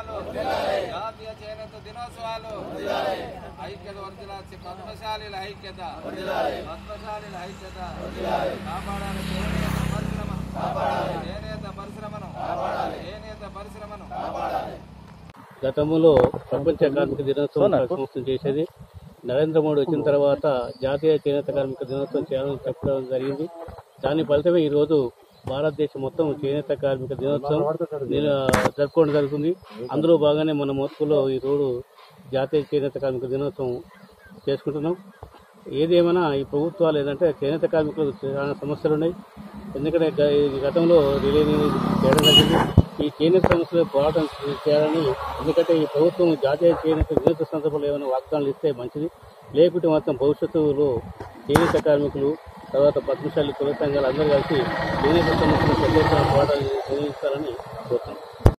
దినోత్సవాలు జాతీయ చేనేత దినోత్సవాలు ఐక్యత వర్ధిల పద్మశాలీల ఐక్యత పద్మశాలీల ఐక్యత కాపాడాలి చేనేత పరిశ్రమను చేనేత పరిశ్రమను చేనేత పరిశ్రమను గతంలో ప్రపంచ కార్మిక దినోత్సవం సంస్థ చేసేది నరేంద్ర మోడీ వచ్చిన తర్వాత జాతీయ చేనేత కార్మిక దినోత్సవం చేయాలని చెప్పడం జరిగింది దాని ఫలితమే ఈరోజు భారతదేశం మొత్తం చేనేత కార్మిక దినోత్సవం నిల- జరుపుకోవడం జరుగుతుంది అందులో భాగంగానే మన మొత్తంలో ఈరోజు జాతీయ చేనేత కార్మిక దినోత్సవం చేసుకుంటున్నాం ఏది ఏమైనా ఈ ప్రభుత్వాలు ఏంటంటే చేనేత కార్మికులకు చాలా సమస్యలు ఉన్నాయి ఎందుకంటే గ- ఈ గతంలో రిలే చేయడం జరిగింది ఈ చేనేత సమస్యలు పోరాటం చేయాలని ఎందుకంటే ఈ ప్రభుత్వం జాతీయ చేనేత దినోత్సవ సందర్భంలో ఏమైనా వాగ్దానాలు ఇస్తే మంచిది లేకుంటే మాత్రం భవిష్యత్తులో చేనేత కార్మికులు తర్వాత పద్మశాలి కుల సంఘాలు అందరూ కలిసి చేనేత సమస్యలు పెద్ద ఎత్తున పోరాటాలు నిర్వహిస్తారని కోరుతున్నాం